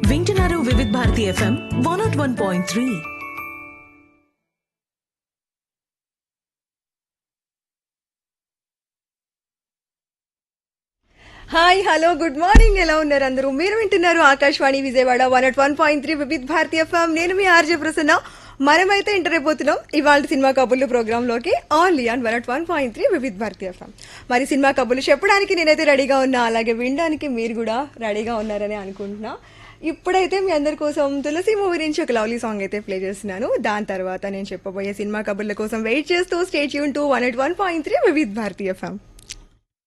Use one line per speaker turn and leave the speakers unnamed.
వింటున్నారు Vividh Bharati FM one naught one point three
hi hello good morning ఎలా ఉన్నారు అందరూ మీరు వింటున్నారు Akashvani Vijayawada one at one point three Vividh Bharatiya FM నేను మీ ఆర్జే ప్రసన్న మనమైతే ఎంటర్ అయిపోతున్నాం ఇవాళ సినిమా కబుర్లు ప్రోగ్రామ్ లోకి only on one at one point three Vividh Bharatiya FM మరి సినిమా కబుర్లు చెప్పడానికి నేనైతే రెడీగా ఉన్నా అలాగే వినడానికి మీరు కూడా రెడీగా ఉన్నారని అనుకుంటున్నా ఇప్పుడైతే మీ అందరి కోసం తులసి మూవీ నుంచి ఒక లవ్లీ సాంగ్ అయితే ప్లే చేస్తున్నాను దాని తర్వాత నేను చెప్పబోయే సినిమా కబుర్ల కోసం వెయిట్ చేస్తూ స్టేట్ యూన్ to one at one point three Vividh Bharatiya form